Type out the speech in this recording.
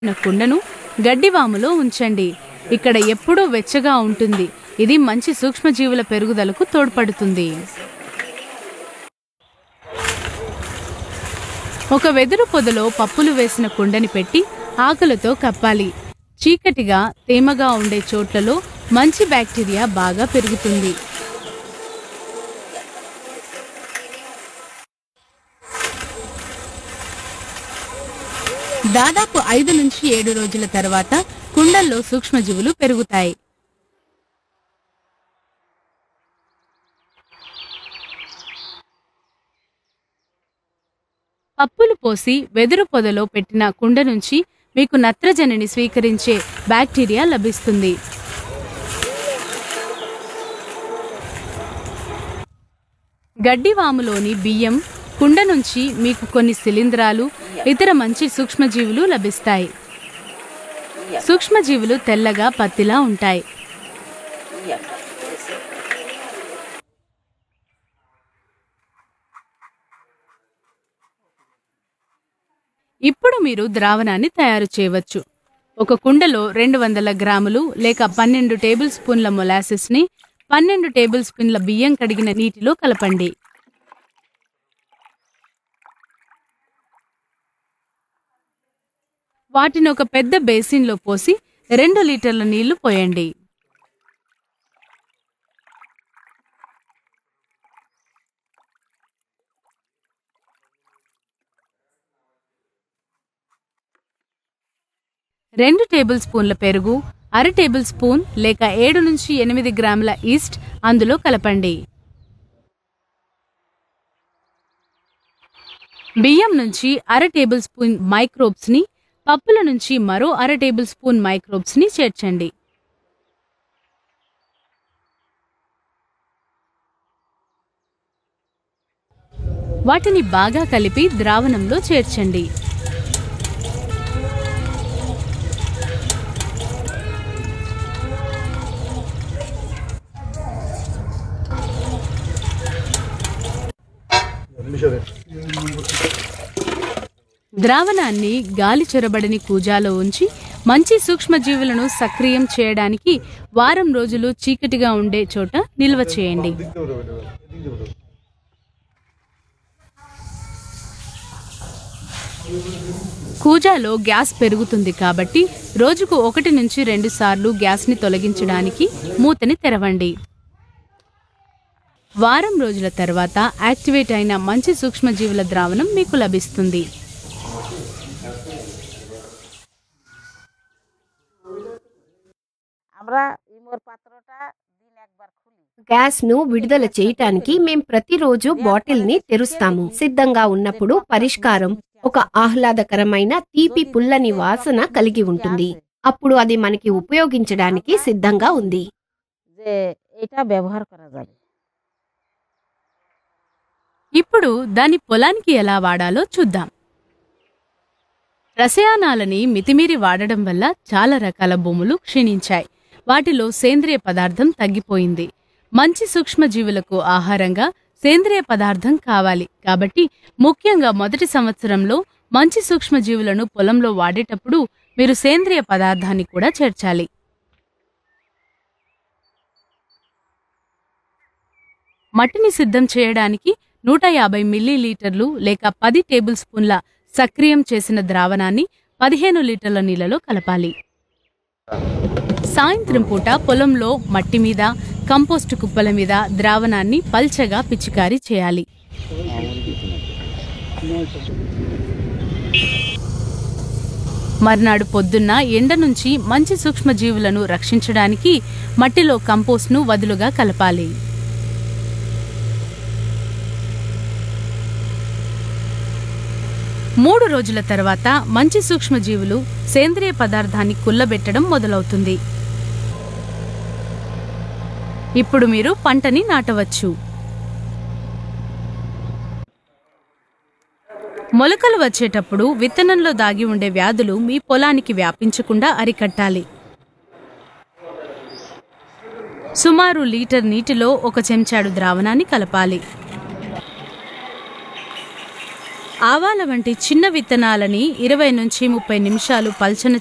ఉన్న కుండను గడ్డివాములో ఉంచండి ఇక్కడ ఎప్పుడూ వెచ్చగా ఉంటుంది ఇది మంచి సూక్ష్మజీవుల పెరుగుదలకు తోడ్పడుతుంది ఒక వెదురు పొదలో పప్పులు వేసిన కుండని పెట్టి ఆకులతో కప్పాలి చీకటిగా తేమగా ఉండే చోట్లలో మంచి బ్యాక్టీరియా బాగా పెరుగుతుంది దాదాపు ఐదు నుంచి ఏడు రోజుల తర్వాత కుండల్లో సూక్ష్మజీవులు పెరుగుతాయి పప్పులు పోసి వెదురు పొదలో పెట్టిన కుండ నుంచి మీకు నత్రజనిని స్వీకరించే బ్యాక్టీరియా లభిస్తుంది గడ్డివాములోని బియ్యం కుండ నుంచి మీకు కొన్ని శిలీంధ్రాలు ఇతర మంచి సూక్ష్మజీవులు లభిస్తాయి సూక్ష్మజీవులు తెల్లగా పత్తిలా ఉంటాయి ఇప్పుడు మీరు ద్రావణాన్ని తయారు చేయవచ్చు ఒక కుండలో రెండు వందల గ్రాములు లేక పన్నెండు టేబుల్ స్పూన్ల మొలాసిస్ ని పన్నెండు టేబుల్ స్పూన్ల బియ్యం కడిగిన నీటిలో కలపండి వాటిని ఒక పెద్ద బేసిన్లో పోసి రెండు లీటర్ల నీళ్లు పోయండి రెండు టేబుల్ స్పూన్ల పెరుగు అర టేబుల్ స్పూన్ లేక ఏడు నుంచి ఎనిమిది గ్రాముల ఈస్ట్ అందులో కలపండి బియ్యం నుంచి అర టేబుల్ స్పూన్ మైక్రోబ్స్ ని పప్పుల నుంచి మరో అర టేబుల్ స్పూన్ మైక్రోబ్స్ ని చేర్చండి వాటిని బాగా కలిపి ద్రావణంలో చేర్చండి ద్రావణాన్ని గాలి చొరబడని కూజాలో ఉంచి మంచి సూక్ష్మజీవులను సక్రియం చేయడానికి వారం రోజులు చీకటిగా ఉండే చోట నిల్వ చేయండి కూజాలో గ్యాస్ పెరుగుతుంది కాబట్టి రోజుకు ఒకటి నుంచి రెండు సార్లు గ్యాస్ని తొలగించడానికి మూతని తెరవండి వారం రోజుల తర్వాత యాక్టివేట్ అయిన మంచి సూక్ష్మజీవుల ద్రావణం మీకు లభిస్తుంది আমরা ইমোর পাত্রটা দিন একবার খুলি గ్యాస్ ను విడుదల చేయటానికి మేం ప్రతిరోజు బాటిల్ ని తెరుస్తాము సిద్ధంగా ఉన్నప్పుడు పరిష్కారం ఒక ఆహ్లాదకరమైన తీపి పుల్లని వాసన కలిగి ఉంటుంది అప్పుడు అది మనకి ఉపయోగించడానికి సిద్ధంగా ఉంది যে এটা ব্যবহার করা যাবে ఇప్పుడు దాని పొలానికి ఎలా వాడాలో చూద్దాం రసాయనాలని మితిమీరి వాడడం వల్ల చాలా రకాల భూములు క్షీణించాయి వాటిలో సేంద్రియ పదార్థం తగ్గిపోయింది మంచి సూక్ష్మజీవులకు ఆహారంగా సేంద్రియ పదార్థం కావాలి కాబట్టి ముఖ్యంగా మొదటి సంవత్సరంలో మంచి సూక్ష్మజీవులను పొలంలో వాడేటప్పుడు మీరు సేంద్రియ పదార్థాన్ని కూడా చేర్చాలి మట్టిని సిద్ధం చేయడానికి నూట యాభై మిల్లీలీటర్లు లేక పది టేబుల్ స్పూన్ల సక్రియం చేసిన ద్రావణాన్ని పదిహేను లీటర్ల నీళ్లలో కలపాలి సాయంత్రం పూట పొలంలో మట్టి మీద కంపోస్టు కుప్పల మీద ద్రావణాన్ని పల్చగా పిచికారీ చేయాలి మర్నాడు పొద్దున్న ఎండ నుంచి మంచి సూక్ష్మజీవులను రక్షించడానికి మట్టిలో కంపోస్ట్ను వదులుగా కలపాలి మూడు రోజుల తర్వాత మంచి సూక్ష్మజీవులు సేంద్రియ పదార్థాన్ని కుల్లబెట్టడం మొదలవుతుంది ఇప్పుడు మీరు పంటని నాటవచ్చు మొలకలు వచ్చేటప్పుడు విత్తనంలో దాగి ఉండే వ్యాధులు మీ పొలానికి వ్యాపించకుండా అరికట్టాలి సుమారు లీటర్ నీటిలో ఒక చెంచాడు ద్రావణాన్ని కలపాలి ఆవాల వంటి చిన్న విత్తనాలని ఇరవై నుంచి ముప్పై నిమిషాలు పల్చన